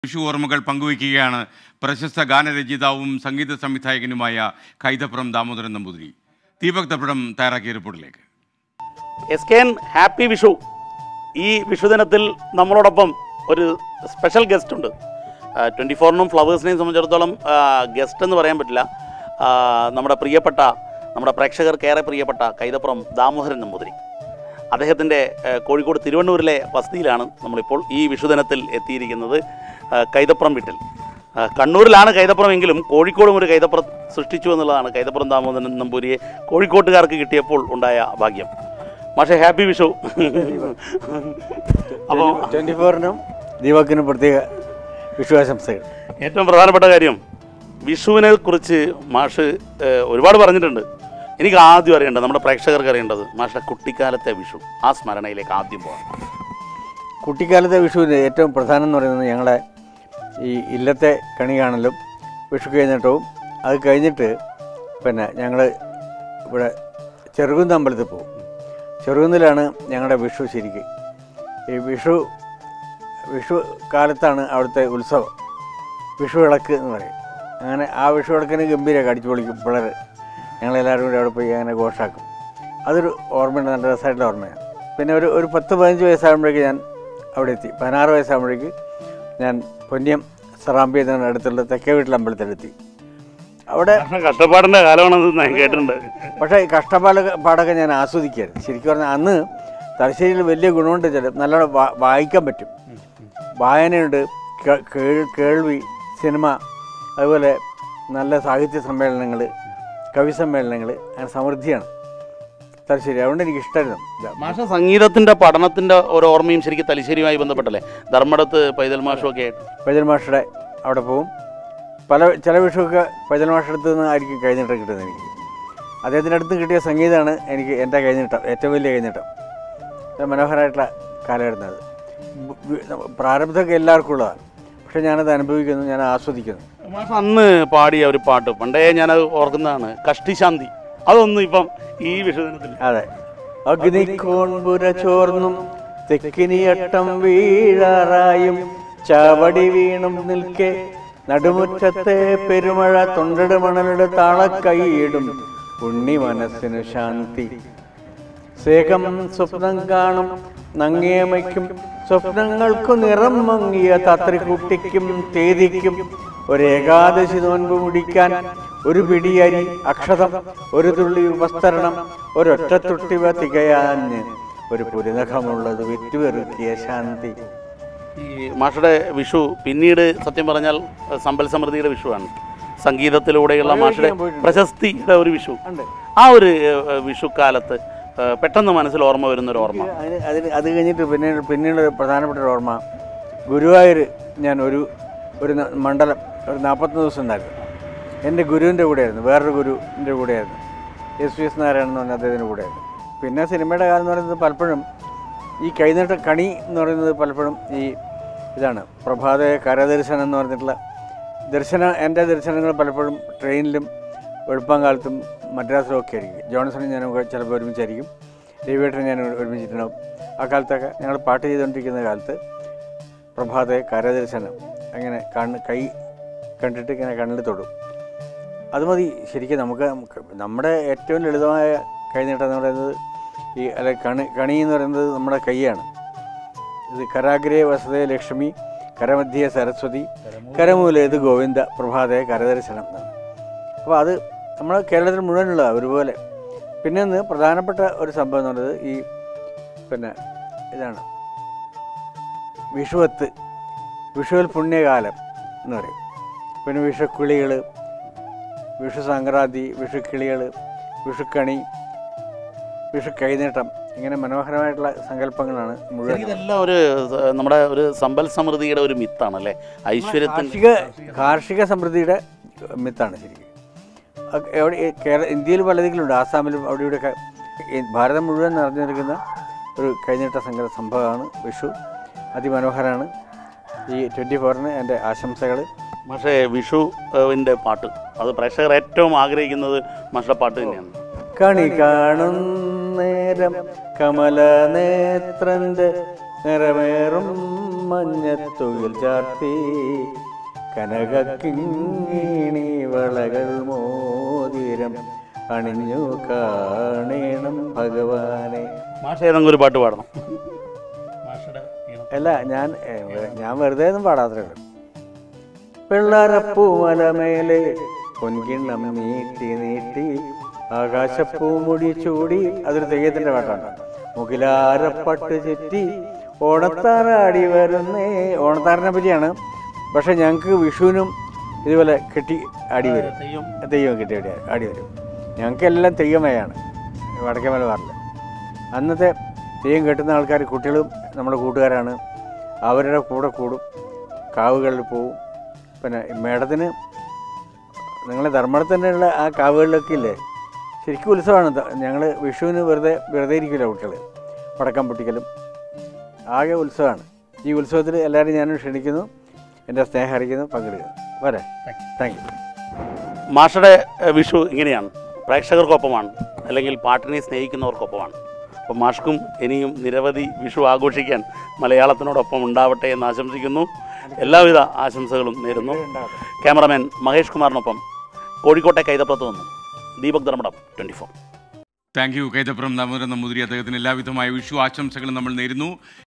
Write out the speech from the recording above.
വിഷു ഓർമ്മകൾ പങ്കുവയ്ക്കുകയാണ് പ്രശസ്ത ഗാനരചയിതാവും സംഗീത സംവിധായകനുമായ കൈതപ്പുറം ദാമോദരൻ നമ്പൂതിരി ദീപക് തപ്പടം തയ്യാറാക്കിയ റിപ്പോർട്ടിലേക്ക് S K N happy Vishu ഈ വിഷുദിനത്തിൽ നമ്മളോടൊപ്പം ഒരു സ്പെഷ്യൽ ഗസ്റ്റ് ഉണ്ട് ട്വൻറ്റി ഫോറിനും ഫ്ലവേഴ്സിനെയും സംബന്ധിച്ചിടത്തോളം ഗസ്റ്റ് എന്ന് പറയാൻ പറ്റില്ല ആ, നമ്മുടെ പ്രിയപ്പെട്ട നമ്മുടെ പ്രേക്ഷകർക്ക് ഏറെ പ്രിയപ്പെട്ട കൈതപ്പുറം ദാമോദരൻ നമ്പൂതിരി അദ്ദേഹത്തിൻ്റെ ആ, കോഴിക്കോട് തിരുവണ്ണൂരിലെ വസതിയിലാണ് നമ്മളിപ്പോൾ ഈ വിഷുദിനത്തിൽ എത്തിയിരിക്കുന്നത് ആ, കൈതപ്പുറം വീട്ടിൽ ആ, കണ്ണൂരിലാണ് കൈതപ്പുറം എങ്കിലും കോഴിക്കോടും ഒരു കൈതപ്പുറം സൃഷ്ടിച്ചു എന്നുള്ളതാണ് കൈതപ്പുറം ദാമോദരൻ നമ്പൂരിയെ കോഴിക്കോട്ടുകാർക്ക് കിട്ടിയപ്പോൾ ഉണ്ടായ ഭാഗ്യം മാഷെ ഹാപ്പി വിഷു അപ്പോൾ ട്വൻറ്റി ഫോറിനും ദീപക്കിനും പ്രത്യേക വിശ്വാസംസകൾ ഏറ്റവും പ്രധാനപ്പെട്ട കാര്യം വിഷുവിനെ കുറിച്ച് മാഷ് ഏഹ്, ഒരുപാട് പറഞ്ഞിട്ടുണ്ട് എനിക്ക് ആദ്യം അറിയേണ്ടത് നമ്മുടെ പ്രേക്ഷകർക്ക് അറിയേണ്ടത് മാഷ കുട്ടിക്കാലത്തെ വിഷു ആ സ്മരണയിലേക്ക് ആദ്യം പോകാം കുട്ടിക്കാലത്തെ വിഷുവിന് ഏറ്റവും പ്രധാനം എന്ന് പറയുന്നത് ഞങ്ങളുടെ ഈ ഇല്ലത്തെ കണി കാണലും വിഷു കഴിഞ്ഞിട്ടവും അത് കഴിഞ്ഞിട്ട് പിന്നെ ഞങ്ങൾ ഇവിടെ ചെറുകുന്ന അമ്പലത്തിൽ പോകും ചെറുകുന്നിലാണ് ഞങ്ങളുടെ വിഷു ശരിക്ക് ഈ വിഷു വിഷു കാലത്താണ് അവിടുത്തെ ഉത്സവം വിഷു വിളക്ക് എന്ന് പറയും അങ്ങനെ ആ വിഷു വിളക്കിന് ഗംഭീരമൊക്കെ അടിച്ചു പൊളിക്കും പിള്ളേർ ഞങ്ങളെല്ലാവരും കൂടി അവിടെ പോയി അങ്ങനെ ഘോഷാക്കും അതൊരു ഓർമ്മയുണ്ട് നല്ല രസമായിട്ടുള്ള ഓർമ്മയാണ് പിന്നെ ഒരു ഒരു പത്ത് പതിനഞ്ച് വയസ്സാകുമ്പോഴേക്ക് ഞാൻ അവിടെ എത്തി പതിനാറ് വയസ്സാകുമ്പോഴേക്ക് ഞാൻ പൊന്നിയം സറാമ്പി എന്ന അടുത്തുള്ള തെക്കേ വീട്ടിൽ അമ്പലത്തിലെത്തി അവിടെ കഷ്ടപ്പാടിൻ്റെ കാലമാണെന്ന് ഞാൻ കേട്ടിട്ടുണ്ട് പക്ഷേ ഈ കഷ്ടപ്പാട് പാടൊക്കെ ഞാൻ ആസ്വദിക്കായിരുന്നു ശരിക്കും പറഞ്ഞാൽ അന്ന് തലശ്ശേരിയിൽ വലിയ ഗുണമുണ്ട് ചില നല്ലോണം വാ- വായിക്കാൻ പറ്റും വായനയുണ്ട് കേ- കേൾ- കേൾവി സിനിമ അതുപോലെ നല്ല സാഹിത്യ സമ്മേളനങ്ങൾ കവി സമ്മേളനങ്ങൾ അങ്ങനെ സമൃദ്ധിയാണ് തലശ്ശേരി അതുകൊണ്ട് എനിക്ക് ഇഷ്ടമായിരുന്നു മാഷ സംഗീതത്തിൻ്റെ പഠനത്തിൻ്റെ ഒരു ഓർമ്മയും ശരിക്കും തലശ്ശേരിയുമായി ബന്ധപ്പെട്ടല്ലേ ധർമ്മടത്ത് പൈതൽ മാഷും ഒക്കെ ആയിട്ട് പൈതൽ മാഷയുടെ അവിടെ പോവും പല ചില വിഷുവൊക്കെ പൈതൽ മാഷയുടെ അടുത്ത് നിന്ന് ആയിരിക്കും കൈനീട്ടം കിട്ടുന്നത് എനിക്ക് അദ്ദേഹത്തിൻ്റെ അടുത്ത് കിട്ടിയ സംഗീതമാണ് എനിക്ക് എൻ്റെ കൈനീട്ടം ഏറ്റവും വലിയ കൈനീട്ടം അത് മനോഹരമായിട്ടുള്ള കാലമായിരുന്നു അത് ബ്- വി- പ്രാരബ്ധമൊക്കെ എല്ലാവർക്കും ഉള്ളതാണ് പക്ഷേ ഞാനത് അനുഭവിക്കുന്നു ഞാൻ ആസ്വദിക്കുന്നു മാഷ അന്ന് പാടിയ ഒരു പാട്ട് പണ്ടേ ഞാനത് ഓർക്കുന്നതാണ് കഷ്ടിശാന്തി അതൊന്നും ഇപ്പം ഈ വിഷുദിനത്തിൽ അതെ അഗ്നിക്കോൺപുര ചോർന്നും തെക്കിനിയട്ടം വീഴാറായും ചാവടി വീണും നിൽക്കെ നടുമുറ്റത്തെ പെരുമഴ തൊണ്ടട് മണലുടെ താളക്കൈയിടും ഉണ്ണി മനസ്സിന് ശാന്തി സേകം സ്വപ്നം കാണും നങ്ങിയമയ്ക്കും സ്വപ്നങ്ങൾക്കു നിറം മങ്ങിയ തത്രിക്കുട്ടിക്കും തേതിക്കും ഒരു ഏകാദശി നോൻപ് മുടിക്കാൻ ഒരു പിടിയരി അക്ഷതം ഒരു തുള്ളി ഉപസ്തരണം ഒരൊറ്റ തുട്ടിവ തികയാഞ്ഞ് ഒരു പുരിനഖമുള്ളത് വിറ്റുവെറുക്കിയ ശാന്തി ഈ മാഷയുടെ വിഷു പിന്നീട് സത്യം പറഞ്ഞാൽ സമ്പൽ സമൃദ്ധിയുടെ വിഷുവാണ് സംഗീതത്തിലൂടെയുള്ള മാഷയുടെ പ്രശസ്തിയുടെ ഒരു വിഷു ഉണ്ട് ആ ഒരു ഏഹ്, വിഷുക്കാലത്ത് ഏഹ്, പെട്ടെന്ന് മനസ്സിൽ ഓർമ്മ വരുന്ന ഒരു ഓർമ്മ അതിന് അതിന് അത് കഴിഞ്ഞിട്ട് പിന്നീട് പിന്നീട് ഒരു പ്രധാനപ്പെട്ട ഒരു ഓർമ്മ ഗുരുവായൂർ ഞാൻ ഒരു ഒരു ന- മണ്ഡലം ഒരു നാൽപ്പത്തൊന്ന് ദിവസം ഉണ്ടായിരുന്നു എൻ്റെ ഗുരുവിൻ്റെ കൂടെയായിരുന്നു വേറൊരു ഗുരുവിൻ്റെ കൂടെയായിരുന്നു എസ് വി എസ് നാരായണൻ എന്ന് പറഞ്ഞ അദ്ദേഹത്തിൻ്റെ കൂടെയായിരുന്നു പിന്നെ സിനിമയുടെ കാലം എന്ന് പറയുന്നത് പലപ്പോഴും ഈ കൈനീട്ട കണി എന്ന് പറയുന്നത് പലപ്പോഴും ഈ ഇതാണ് പ്രഭാത കരദർശനം എന്ന് പറഞ്ഞിട്ടുള്ള ദർശനം എൻ്റെ ദർശനങ്ങൾ പലപ്പോഴും ട്രെയിനിലും വെളുപ്പാങ്കാലത്തും മദ്രാസിലും ഒക്കെ ആയിരിക്കും ജോൺസണും ഞാനും ഒക്കെ ചിലപ്പോൾ ഒരുമിച്ചായിരിക്കും രവിവേട്ടനും ഞാൻ ഒരുമിച്ചിട്ടുണ്ടാവും ആ കാലത്തൊക്കെ ഞങ്ങൾ പാട്ട് ചെയ്തുകൊണ്ടിരിക്കുന്ന കാലത്ത് പ്രഭാത കരദർശനം അങ്ങനെ കണ്ണ് കൈ കണ്ടിട്ട് ഇങ്ങനെ കണ്ണിൽ തൊടും അത് മതി ശരിക്കും നമുക്ക് നമുക്ക് നമ്മുടെ ഏറ്റവും ലളിതമായ കൈനീട്ടം എന്ന് പറയുന്നത് ഈ അല്ല കണി കണി എന്ന് പറയുന്നത് നമ്മുടെ കൈയാണ് ഇത് കരാഗ്രേ വസതേ ലക്ഷ്മി കരമധ്യേ സരസ്വതി കരമൂലേത് ഗോവിന്ദ പ്രഭാതേ കരദർശനം എന്നാണ് അപ്പോൾ അത് നമ്മൾ കേരളത്തിൽ മുഴുവനുള്ളതാണ് ഒരുപോലെ പിന്നെ ഒന്ന് പ്രധാനപ്പെട്ട ഒരു സംഭവം എന്ന് പറയുന്നത് ഈ പിന്നെ ഇതാണ് വിഷുവത്ത് വിഷുവൽ പുണ്യകാലം എന്ന് പറയും പിന്നെ വിഷുക്കിളികൾ വിഷു സംക്രാന്തി വിഷുക്കിളികൾ വിഷുക്കണി വിഷു കൈനീട്ടം ഇങ്ങനെ മനോഹരമായിട്ടുള്ള സങ്കല്പങ്ങളാണ് മുഴുവൻ ഇതെല്ലാം ഒരു ഏഹ്, നമ്മുടെ ഒരു സമ്പൽ സമൃദ്ധിയുടെ ഒരു മിത്താണ് അല്ലേ ഐശ്വര്യത്തിൻ്റെ കാർഷിക കാർഷിക സമൃദ്ധിയുടെ മിത്താണ് ശരിക്കും അത് എവിടെ ഈ കേരള ഇന്ത്യയിൽ പലതിലുണ്ട് ആസാമിലും അവിടെ ഇവിടെയൊക്കെ ഈ ഭാരതം മുഴുവൻ നിറഞ്ഞു നിൽക്കുന്ന ഒരു കൈനീട്ട സംഘ സംഭവമാണ് വിഷു അതിമനോഹരമാണ് ഈ ട്വൻറ്റി ഫോറിന് എൻ്റെ ആശംസകൾ പക്ഷേ വിഷുവിൻ്റെ പാട്ട് അത് പ്രേക്ഷകർ ഏറ്റവും ആഗ്രഹിക്കുന്നത് മാഷയുടെ പാട്ട് തന്നെയാണ് കണി കാണുന്നേരം കമല നേത്രന്റെ നിറമേറും മഞ്ഞത്തുകിൽ ചാർത്തി കനകിങ്ങിണി വളകൾ മോതിരം അണിഞ്ഞു കാണേണം ഭഗവാനെ മാഷ ഏതെങ്കിലും ഒരു പാട്ട് പാടണം മാഷയുടെ ഈണം. അല്ല ഞാൻ ഏ, ഞാൻ വെറുതെ ഒന്നും പാടാത്രേ ഉള്ളൂ പിള്ളാരപ്പൂമലമേലെ പൊൻകിണ്ണം നീട്ടി നീട്ടി ആകാശപ്പൂമുടി ചൂടി അതൊരു തെയ്യത്തിന്റെ പാട്ടാണ് മുകിലാരപ്പട്ട് ചുറ്റി ഓണത്താറാടി വരുന്നേ ഓണത്താറിനെ പറ്റിയാണ് പക്ഷെ ഞങ്ങൾക്ക് വിഷുവിനും ഇതുപോലെ കെട്ടി ആടി വരും തെയ്യം തെയ്യം കെട്ടി ആടി ആടി വരും ഞങ്ങൾക്കെല്ലാം തെയ്യമയാണ് വടക്കേ മലബാറിൽ അന്നത്തെ തെയ്യം കെട്ടുന്ന ആൾക്കാർ കുട്ടികളും നമ്മുടെ കൂട്ടുകാരാണ് അവരുടെ കൂടെ കൂടും കാവുകളിൽ പോവും പിന്നെ മേടത്തിന് നിങ്ങളെ ധർമ്മടത്തിനുള്ള ആ കാവുകളിലൊക്കെ ഇല്ലേ ശരിക്കും ഉത്സവമാണ് ഞങ്ങൾ വിഷുവിന് വെറുതെ വെറുതെ ഇരിക്കില്ല കുട്ടികൾ പടക്കം പൊട്ടിക്കലും ആകെ ഉത്സവമാണ് ഈ ഉത്സവത്തിൽ എല്ലാവരും ഞാനും ക്ഷണിക്കുന്നു എൻ്റെ സ്നേഹം അറിയിക്കുന്നു പങ്കെടുക്കുന്നു പോരെ താങ്ക് യു മാഷയുടെ ഏഹ്, വിഷു ഇങ്ങനെയാണ് പ്രേക്ഷകർക്കൊപ്പമാണ് അല്ലെങ്കിൽ പാട്ടിനെ സ്നേഹിക്കുന്നവർക്കൊപ്പമാണ് അപ്പം മാഷ്ക്കും ഇനിയും നിരവധി വിഷു ആഘോഷിക്കാൻ മലയാളത്തിനോടൊപ്പം ഉണ്ടാവട്ടെ എന്ന് ആശംസിക്കുന്നു എല്ലാവിധ ആശംസകളും നേരുന്നു ക്യാമറമാൻ മഹേഷ് കുമാറിനൊപ്പം കോഴിക്കോട്ടെ കൈതപ്പുറത്ത് നിന്നും Deepak Dharmadam twenty four thank you Kaithapuram Damodaran Namboothiri അദ്ദേഹത്തിന് എല്ലാവിധമായ വിഷു ആശംസകളും നമ്മൾ നേരുന്നു